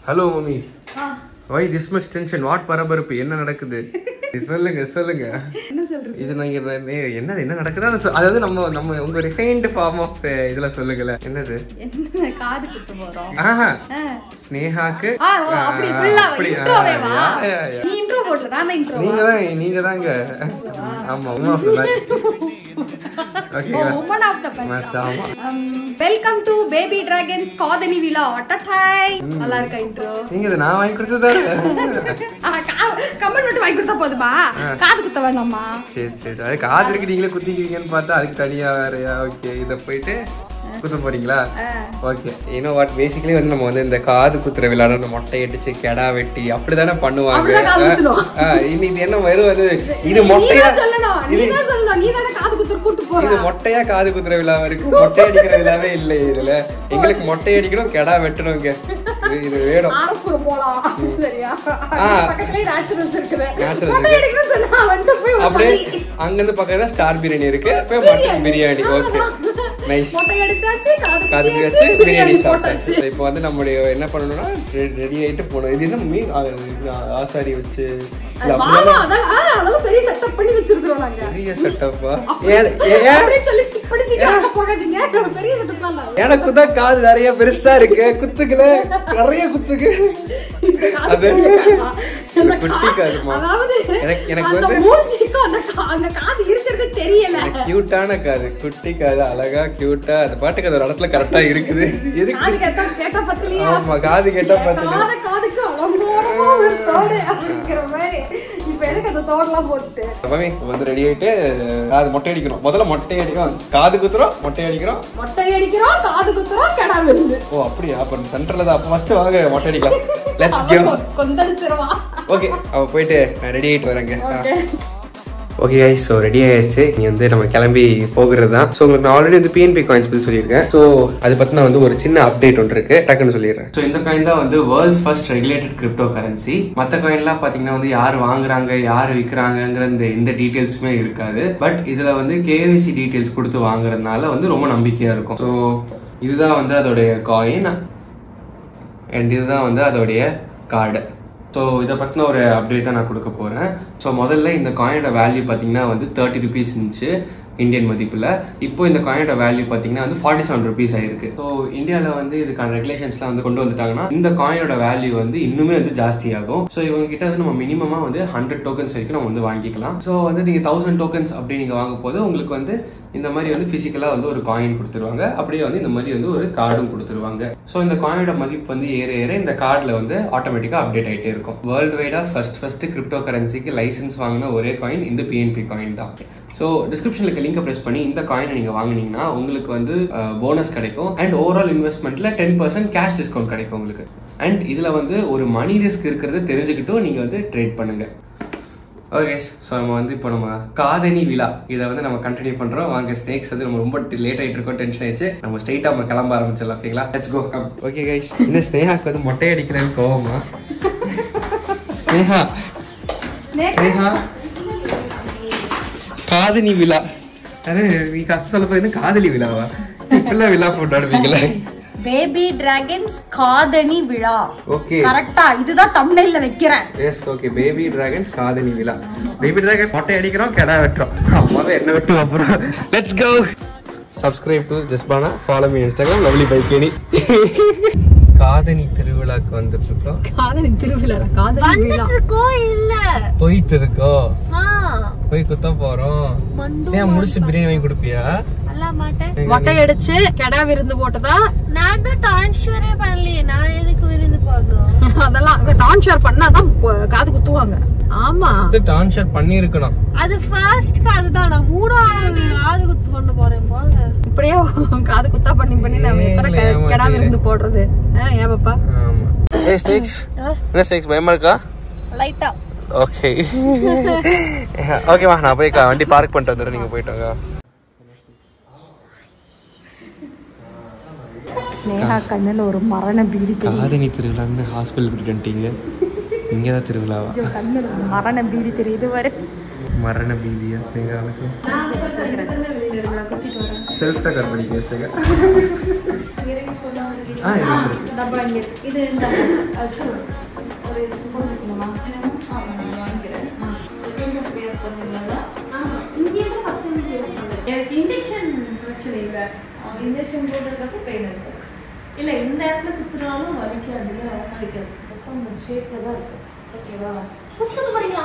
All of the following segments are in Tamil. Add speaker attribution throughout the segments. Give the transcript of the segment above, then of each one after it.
Speaker 1: Hello mummy why this much tension what பரபரப்பு என்ன நடக்குது இது சொல்லுங்க சொல்லுங்க
Speaker 2: என்ன சொல்றது
Speaker 1: இது நீங்க நே- என்ன என்ன நடக்குது அதை சொ- அதாவது நம்ம நம்ம உங்க ரிஃபைன்ட் ஃபார்ம் ஆஃப் இதுல சொல்லுங்கள என்னது
Speaker 2: என்ன காது குத்து போறோம்
Speaker 1: ஆஹா
Speaker 2: ஆ.
Speaker 1: ஸ்னேகாக்கு
Speaker 2: ஆ, ஓ, அப்படி full ஆ
Speaker 1: அப்படி,
Speaker 2: intro-வே வா?
Speaker 1: யா, யா, யா.
Speaker 2: நீ intro போடல, நான் தான் intro
Speaker 1: நீங்க
Speaker 2: வா?
Speaker 1: தான் நீங்க தாங்க ஆமா woman of the match okay
Speaker 2: oh, woman of the match.
Speaker 1: Match ஆமா
Speaker 2: Um, welcome to Baby Dragons காதணி விழா அட்டட்டாய் நல்லா இருக்கா intro
Speaker 1: நீங்க இதை நான் வாங்கி கொடுத்ததானே
Speaker 2: கமெண்ட் மட்டும் வாங்கி கொடுத்தா போதுமா காது குத்த வேணாமா
Speaker 1: சரி சரி அது காது இருக்கு நீங்களே குத்திக்கிறீங்கன்னு பார்த்தா அதுக்கு தனியா வேறயா ஓகே இதை போயிட்டு குத்த போறீங்களா ஓகே ஏன்னோ வாட் பேசிக்கலி வந்து நம்ம வந்து இந்த காது குத்துற விளையாட இந்த மொட்டை அடிச்சு கெடா வெட்டி அப்படிதானே பண்ணுவாங்க
Speaker 2: அப்படிதான் காது குத்தணும்.
Speaker 1: ஆ, இனி இது என்ன வரும் அது இது
Speaker 2: நீ
Speaker 1: மொட்டையா
Speaker 2: தான் சொல்லணும் நீ தான் சொல்லணும் நீ தானே காது குத்துற கூட்டு போற
Speaker 1: இது மொட்டையா காது குத்துற விழா இருக்கு மொட்டை அடிக்கிற விழாவே இல்லை இதுல எங்களுக்கு மொட்டை அடிக்கணும் கெடா வெட்டணுங்க இது இது வேணும்
Speaker 2: ஆரஸ்புரம் போலாம் சரியா
Speaker 1: ஆ.
Speaker 2: பக்கத்துலயே நேச்சுரல்ஸ் இருக்குது
Speaker 1: Naturals
Speaker 2: மொட்டை அடிக்கணும்னு சொன்னா வந்துட்டு போய் ஒரு
Speaker 1: அப்படியே
Speaker 2: பள்ளி.
Speaker 1: அங்கிருந்து பக்கத்துல ஸ்டார் பிரியாணி இருக்கு போய் மட்டன் பிரியாணி ஓகே நைஸ்
Speaker 2: மொட்டை அடிச்சாச்சு காது
Speaker 1: காது
Speaker 2: குத்தியாச்சு
Speaker 1: வச்சு பிரியாணி
Speaker 2: போட்டாச்சு
Speaker 1: சாப்பிட்டாச்சு இப்போ வந்து நம்மளுடைய என்ன பண்ணணும்னா ரெடி ஆயிட்டு போகணும் இது என்ன மீன் ஆ, இது ஆசாரி வச்சு இல்ல,
Speaker 2: ஆமா,
Speaker 1: அப்படிலாம்
Speaker 2: அதெல்லாம் ஆ, அதெல்லாம் பெரிய செட்டப் பண்ணி வச்சிருக்கிறோம் நாங்க
Speaker 1: பெரிய செட்டப்பா
Speaker 2: அப்படின்னு சொல்லி skip பண்ணி சீக்கிரம் அங்க போகாதீங்க பெரிய செட்டப் தான் இல்ல.
Speaker 1: எனக்கு தான் காது நிறைய பெருசா இருக்கு குத்துக்கல நிறைய குத்துக்கு
Speaker 2: இந்த காது
Speaker 1: அது
Speaker 2: பெரிய காதா? இந்த
Speaker 1: குட்டி
Speaker 2: கா-
Speaker 1: காதுமா.
Speaker 2: அதாவது
Speaker 1: எனக்கு- எனக்கு
Speaker 2: அந்த
Speaker 1: வந்து-
Speaker 2: மூஞ்சிக்கும் அந்த கா- அந்த காது இருக்கிறது தெரியல
Speaker 1: கியூட்டான காது குட்டி காது அழகா கியூட்டா அது பாட்டுக்கு அது ஒரு இடத்துல கரெக்டா இருக்குது எதுக்கு
Speaker 2: காது கேட்டா கேட்ட பத்திலையா
Speaker 1: ஆமா காது கேட்டா பாத்துக்க
Speaker 2: காது காதுக்கு அலங்கோலமா ஒரு தோடு அப்படிங்கிற மாதிரி இப்ப எனக்கு அந்த தோடெல்லாம் போட்டுட்டு
Speaker 1: மாமி வந்து ரெடி ஆயிட்டு காது மொட்டை அடிக்கணும் முதல்ல மொட்டை அடிக்கும் காது குத்துறோம் மொட்டை அடிக்கிறோம்
Speaker 2: மொட்டை அடிக்கிறோம் காது குத்துறோம் கெடா விருந்து
Speaker 1: ஓ அப்படியா அப்ப சென்டர்ல தான் அப்ப ஃபர்ஸ்ட் வாங்க மொட்டை அடிக்கலாம் லெட்ஸ் கிவ்
Speaker 2: அவன் கொந்தளிச்சிருவா
Speaker 1: ஓகே அவ போயிட்டு நான் ரெடி ஆயிட்டு வரேங்க
Speaker 2: okay
Speaker 1: okay guys so ready ஆயிடுச்சு நீ வந்து நம்ம கிளம்பி போகிறது தான் ஸோ உங்களுக்கு நான் ஆல்ரெடி வந்து பிஎன்பி காயின்ஸ் பற்றி சொல்லியிருக்கேன் ஸோ அது பற்றின வந்து ஒரு சின்ன அப்டேட் ஒன்று இருக்கு டக்குன்னு சொல்லிடுறேன் ஸோ இந்த காயின் தான் வந்து world's first regulated crypto currency மற்ற காயின்லாம் பார்த்தீங்கன்னா வந்து யார் வாங்குறாங்க யார் விற்கிறாங்கங்கிற இந்த எந்த டீட்டெயில்ஸுமே இருக்காது பட் இதில் வந்து கேஒய்சி டீட்டெயில்ஸ் கொடுத்து வாங்குறதுனால வந்து ரொம்ப நம்பிக்கையாக இருக்கும் ஸோ இதுதான் வந்து அதோடைய காயின் அண்ட் இதுதான் வந்து அதோடைய கார்டு ஸோ இதை பற்றின ஒரு அப்டேட் தான் நான் கொடுக்க போகிறேன் ஸோ முதல்ல இந்த காயினோட வேல்யூ பார்த்தீங்கன்னா வந்து தேர்ட்டி ருபீஸ் இருந்துச்சு இந்தியன் மதிப்பில் இப்போ இந்த காயினோட வேல்யூ பார்த்தீங்கன்னா வந்து ஃபார்ட்டி செவன் ருபீஸ் ஆயிருக்கு ஸோ இந்தியாவில் வந்து இதுக்கான ரெகுலேஷன்ஸ்லாம் வந்து கொண்டு வந்துட்டாங்கன்னா இந்த காயினோட வேல்யூ வந்து இன்னுமே வந்து ஜாஸ்தி ஆகும் ஸோ இவங்க கிட்ட வந்து நம்ம மினிமமாக வந்து ஹண்ட்ரட் டோக்கன்ஸ் வரைக்கும் நம்ம வந்து வாங்கிக்கலாம் ஸோ வந்து நீங்கள் தௌசண்ட் டோக்கன்ஸ் அப்படி நீங்கள் வாங்கும் போது உங்களுக்கு வந்து இந்த மாதிரி வந்து ஃபிசிக்கலாக வந்து ஒரு காயின் கொடுத்துருவாங்க அப்படியே வந்து இந்த மாதிரி வந்து ஒரு கார்டும் கொடுத்துருவாங்க ஸோ இந்த காயினோட மதிப்பு வந்து ஏற ஏற இந்த கார்டில் வந்து ஆட்டோமேட்டிக்காக அப்டேட் ஆகிட்டே இருக்கும் வேர்ல்டு வைடாக ஃபர்ஸ்ட் ஃபர்ஸ்ட் கிரிப்டோ கரன்சிக்கு லைசன்ஸ் வாங்கின ஒரே காயின் இந்த பிஎன்பி காயின் தான் ஸோ டிஸ்கிரிப்ஷனில் இருக்க லிங்கை ப்ரெஸ் பண்ணி இந்த காயினை நீங்கள் வாங்குனீங்கன்னா உங்களுக்கு வந்து போனஸ் கிடைக்கும் அண்ட் ஓவரால் இன்வெஸ்ட்மெண்ட்டில் டென் பர்சன்ட் கேஷ் டிஸ்கவுண்ட் கிடைக்கும் உங்களுக்கு அண்ட் இதில் வந்து ஒரு மணி ரிஸ்க் இருக்கிறத தெரிஞ்சுக்கிட்டும் நீங்கள் வந்து ட்ரேட் பண்ணுங்க ஓகே ஸோ நம்ம வந்து இப்போ நம்ம காதணி விழா இதை வந்து நம்ம கண்டினியூ பண்ணுறோம் வாங்க ஸ்னேக்ஸ் வந்து நம்ம ரொம்ப லேட் ஆகிட்டு இருக்கோம் டென்ஷன் ஆயிடுச்சு நம்ம ஸ்ட்ரைட்டாக நம்ம கிளம்ப ஆரம்பிச்சிடலாம் ஓகேங்களா let's go come okay guys இந்த ஸ்னேகாக்கு வந்து மொட்டை அடிக்கிறேன்னு கோவமா ஸ்னேகா ஸ்னேகா காதணி விழா அரே நீ கஷ்டம் சொல்ல போய் காதலி விழாவா இப்பெல்லாம் விழா கொண்டாடுவீங்களா
Speaker 2: பேபி டிராகன்ஸ் காதணி விழா
Speaker 1: ஓகே
Speaker 2: கரெக்டா இதுதான் தமிழ்ல வைக்கிறேன்
Speaker 1: எஸ் ஓகே பேபி டிராகன்ஸ் காதணி விழா பேபி டிராகன் மொட்டை அடிக்கிறோம் கெடா வெட்டுறோம் அம்மாவே என்ன வெட்டுவோம் அப்புறம் லெட்ஸ் கோ சப்ஸ்கிரைப் டு ஜஸ்பானா ஃபாலோ மீ இன்ஸ்டாகிராம் லவ்லி பைக்கேனி காதணி திருவிழாக்கு வந்துட்டு இருக்கோம்
Speaker 2: காதணி திருவிழா காதணி விழா
Speaker 3: இல்ல
Speaker 1: போயிட்டு இருக்கோம்
Speaker 3: ஆ,
Speaker 1: போய் குத்த போறோம் ஏன் முடிச்சு பிரியாணி வாங்கி கொடுப்பியா
Speaker 3: அல்ல மாட்டேன்
Speaker 2: மொட்டை அடிச்சு கெடா விருந்து போட்டுதான்
Speaker 3: நான் தான் டான்ஷரே பண்ணலையே நான் எதுக்கு விருந்து போடணும்
Speaker 2: அதெல்லாம் அங்க டான்ஷர் பண்ணாதான் ப- காது குத்துவாங்க ஆமா
Speaker 1: டான்ஷர் பண்ணி இருக்கணும்
Speaker 3: அது ஃபர்ஸ்ட் அதுதான் நான் மூணாவது காது குத்து கொண்டு போறேன் போங்க
Speaker 2: இப்படியே காது குத்தா பண்ணி பண்ணி நம்ம எத்தனை கெ-
Speaker 1: ஏமாத்திடு.
Speaker 2: கெடா விருந்து போடுறது ஆ, ஏன் பாப்பா
Speaker 1: ஆமா ஏ ஸ்டேக்ஸ் என்ன ஸ்டேக்ஸ் பயமா இருக்கா
Speaker 3: லைட்டா
Speaker 1: ஓகே ஓகேம்மா நான் போய் கா- வண்டி பார்க் பண்ணிட்டு வந்துடுறேன் நீங்க போயிட்டு வாங்க
Speaker 2: ஸ்னேகா கண்ணுல ஒரு மரண பீதி
Speaker 1: காதணி திருவிழான்னு ஹாஸ்பிட்டல் கூட்டிட்டு வந்துட்டீங்க இங்கே தான் திருவிழாவா
Speaker 2: கண்ணுல மரண பீதி தெரியுது வரை
Speaker 1: மரண பீதியா ஸ்னேகாவுக்கு செல்ஃப் டக்கர் பண்ணிக்க ஸ்னேகா
Speaker 2: இருக்கு
Speaker 1: ஆ, இது இருக்கு.
Speaker 2: டப்பா இங்க இருக்கு இது இந்த அது ஒரு ஸ்பூன் இருக்குமா வாங்கிக்கிறேன் கொஞ்சம் பேஸ் பண்ணுங்களா இங்கே தான் ஃபர்ஸ்ட் டைம் பேஸ் பண்ணேன் எனக்கு இன்ஜெக்ஷன் பிரச்சனை இல்லை இன்ஜெக்ஷன் போட்டதுக்கப்புறம் பெயின் இருக்கும் இல்லை இந்த இடத்துல குத்துனாலும் வலிக்காதுல்ல வலிக்காது அந்த ஷேப்பில் தான் இருக்கு ஓகேவா புஸ்தகம் போறீங்களா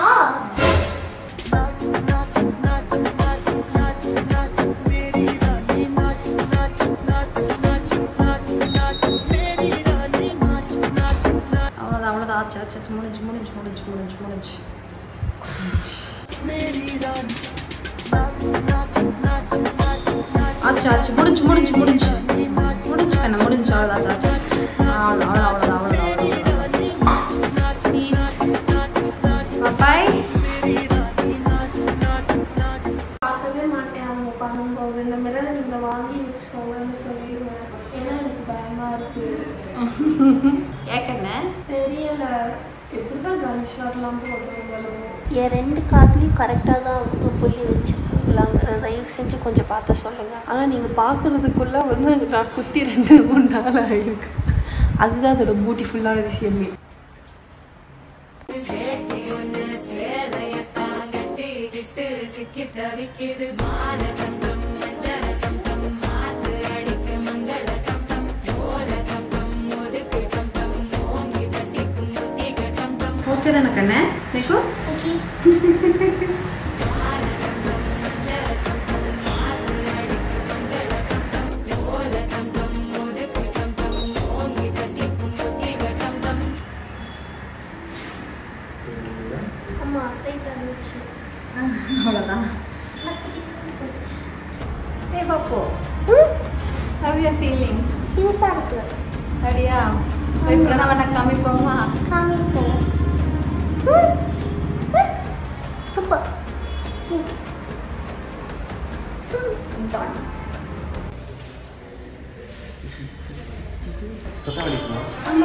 Speaker 2: அவ்வளோதான் அவ்வளோதான் ஆச்சு ஆச்சு ஆச்சு முடிஞ்சு முடிஞ்சு முடிஞ்சு முடிஞ்சு முடிஞ்சு ஆச்சு ஆச்சு முடிஞ்சு முடிஞ்சு முடிஞ்சு முடிஞ்சு கண்ணா முடிஞ்சு அவ்வளோதான் ஆச்சு ஆச்சு அவ்வளோ அவ்வளோ அவ்வளோதான் அவ்வளோதான் ப்ளீஸ் பாய் பார்க்கவே மாட்டேன் அவங்க பண்ணும்போது இந்த மிரர் நீங்க வாங்கி வச்சுக்கோங்கன்னு சொல்லிடுவேன் ஏன்னா எனக்கு பயமா இருக்கு
Speaker 4: ஏக்கண்ண
Speaker 2: தெரியல எப்படிதான் கன் ஷாட்லாம் போடுறீங்களோ
Speaker 4: என் ரெண்டு காத்துலையும் கரெக்டாக தான் புள்ளி வச்சுக்கலாங்கிறத தயவு செஞ்சு கொஞ்சம் பார்த்து சொல்லுங்க ஆனால் நீங்கள் பார்க்கறதுக்குள்ள வந்து நான் குத்தி ரெண்டு மூணு நாள் ஆயிருக்கு அதுதான் அதோட பியூட்டிஃபுல்லான விஷயமே
Speaker 2: ஓகே தானே கண்ணே ஸ்னேகோ
Speaker 4: ஆமாம் ரைட் இருந்துச்சு
Speaker 2: அவ்வளோதான் ஏ பாப்போ ஹவ் யூ ஃபீலிங்
Speaker 4: க்யூட்டாக இருக்கு
Speaker 2: அப்படியா போய் பிரணவனை காமிப்போமா
Speaker 4: காமிப்போம் சூப்பர்
Speaker 1: தொட்டா வலிக்குமா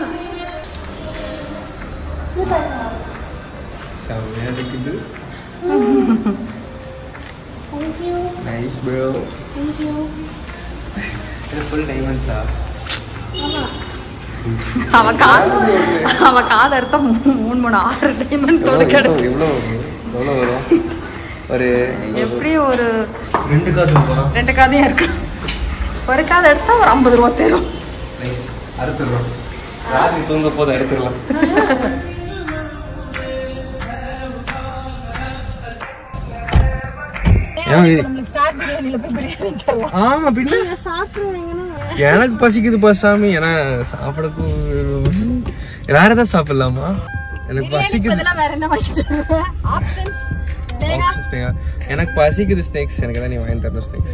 Speaker 4: சூப்பர்
Speaker 1: செம்மையா இருக்குது
Speaker 4: தேங்க்யூ
Speaker 1: நைஸ் ப்ரோ
Speaker 4: தேங்க்யூ
Speaker 1: இது ஃபுல் டைமண்ட்ஸா
Speaker 2: அவ காது அவ காது அர்த்தம் மூணு மூணு ஆறு டைமண்டோட கிடைக்கும்
Speaker 1: எவ்வளோ எவ்வளோ வரும் ஒரு
Speaker 2: எப்படி ஒரு
Speaker 1: ரெண்டு காது
Speaker 2: ரெண்டு காதையும் இருக்கு ஒரு காது எடுத்தா ஒரு ஐம்பது ரூபா தேரும்
Speaker 1: நைஸ் அறுத்துடலாம் ராத்திரி தூங்க போது அறுத்துடலாம்
Speaker 2: ஸ்டார் பிரியாணில போய் பிரியாணி தருவோம்
Speaker 1: ஆமா பின்ன எனக்கு பசிக்குதுப்பா சாமி ஏன்னா சாப்பிடக்கும் வேற ஏதாவது சாப்பிடலாமா எனக்கு பசிக்குது
Speaker 2: இதெல்லாம் வேற என்ன வாங்கி தருவேன் ஆப்ஷன்ஸ்
Speaker 1: Snake. எனக்கு பசிக்குது ஸ்னேக்ஸ் எனக்கு தான் நீ வாங்கி தரணும் ஸ்னேக்ஸ்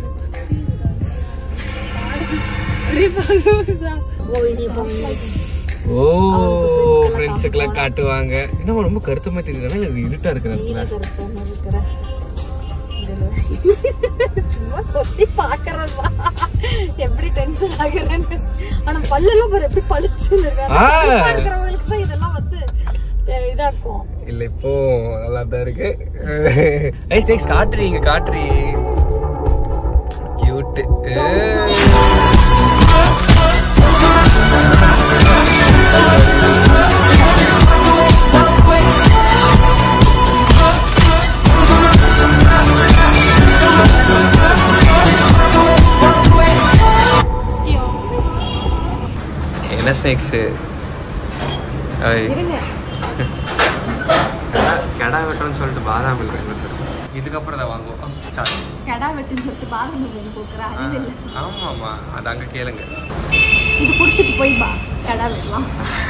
Speaker 1: ஓ ஃப்ரெண்ட்ஸுக்கெல்லாம் காட்டுவாங்க என்னம்மா ரொம்ப கருத்தமா தெரியுதுனா எனக்கு இருட்டா இருக்கிறதுல
Speaker 2: சும்மா சொல்லி பாக்குறதா எப்படி டென்ஷன் ஆகுறேன்னு ஆனா பல்லெல்லாம் பாரு எப்படி பளிச்சுன்னு
Speaker 1: ஆ.
Speaker 2: இருக்காங்க இருக்கிறவங்களுக்கு தான் இதெல்லாம் வந்து அஹ், இதாக்கும்
Speaker 1: இல்ல இப்போ நல்லா தான் இருக்கு ஐ ஸ்னேக்ஸ் காட்டுறீங்க காட்டுறீ கியூட் என்ன ஸ்னேக்ஸ்
Speaker 2: இருங்க
Speaker 1: கடா வெட்டணும்னு சொல்லிட்டு பாதாம் இல்லை இதுக்கப்புறம் தான் வாங்குவோம் சாரி
Speaker 2: கடா வெட்டுன்னு சொல்லிட்டு பாதாம் பிரியாணி கொடுக்குறா அறிவு இல்லை
Speaker 1: ஆமா ஆமா அது அங்க கேளுங்க
Speaker 2: இது குடிச்சிட்டு போய் பா கடா வெட்டலாம்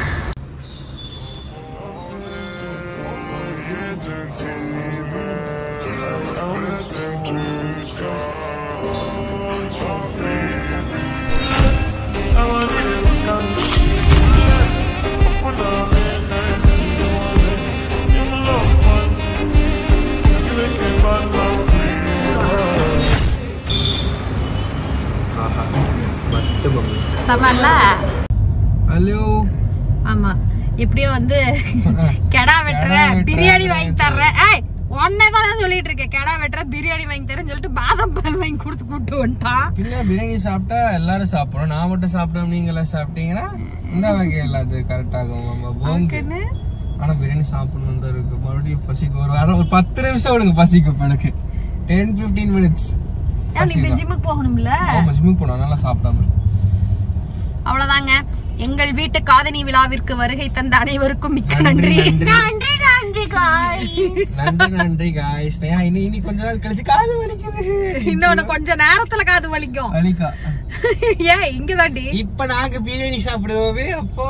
Speaker 1: ஆஹா மஸ்ட் மம்மி
Speaker 2: தமான்ல
Speaker 1: ஹலோ
Speaker 2: ஆமா எப்படியோ வந்து கெடா வெட்டுற பிரியாணி வாங்கி தர்றேன் ஏய்
Speaker 3: உடனே தான் நான் சொல்லிட்டு இருக்கேன் கடா வெட்டுற பிரியாணி வாங்கி தரேன்னு சொல்லிட்டு பாதாம் பால் வாங்கி கொடுத்து கூப்பிட்டு வந்துட்டான்
Speaker 1: பின்ன பிரியாணி சாப்பிட்டா எல்லாரும் சாப்பிடுறோம் நான் மட்டும் சாப்பிடாம நீங்க எல்லாம் சாப்பிட்டீங்கன்னா இந்த வகையில் அது கரெக்ட் ஆகும் நம்ம போங்கு ஆனா பிரியாணி சாப்பிடணும் தான் இருக்கு மறுபடியும் பசிக்கு ஒரு அரை ஒரு பத்து நிமிஷம் விடுங்க பசிக்கு இப்ப எனக்கு டென் பிப்டீன் மினிட்ஸ்
Speaker 3: நீ ஜிம்முக்கு போகணும்ல
Speaker 1: ஜிம்முக்கு போனோம் நல்லா சாப்பிடாம
Speaker 3: அவ்வளவுதாங்க எங்கள் வீட்டு காதணி விழாவிற்கு வருகை தந்த அனைவருக்கும் மிக்க
Speaker 1: நன்றி,
Speaker 3: நன்றி
Speaker 1: நன்றி.
Speaker 3: நன்றி நன்றி காய்
Speaker 1: நன்றி நன்றி காய்ஸ் இனி இனி கொஞ்ச நாள் கழிச்சு காது வலிக்குது
Speaker 3: இன்னொன்னு கொஞ்ச நேரத்துல காது வலிக்கும்
Speaker 1: வலிக்கா
Speaker 3: ஏன் இங்கதாண்டி
Speaker 1: இப்ப நாங்க பிரியாணி சாப்பிடுவோமே அப்போ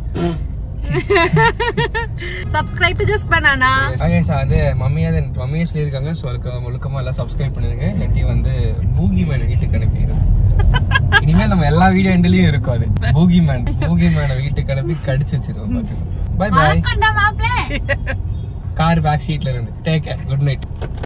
Speaker 3: subscribe to just banana
Speaker 1: guys, அது மம்மியா மம்மியே சொல்லியிருக்காங்க ஸோ அதுக்கு முழுக்கமா எல்லாம் சப்ஸ்கிரைப் பண்ணிருங்க இல்லாட்டி வந்து பூகி மேன் வீட்டுக்கு அனுப்பிடுறோம் இனிமேல் நம்ம எல்லா வீடியோ எண்ட்லயும் இருக்கும் அது பூகி மேன் பூகி மேனை வீட்டுக்கு அனுப்பி கடிச்சு வச்சிருவோம் பாத்துக்கோ பை பாய்
Speaker 3: மாப்பிள்ளை
Speaker 1: கார் பேக் சீட்ல இருந்து டேக் கேர் குட் நைட்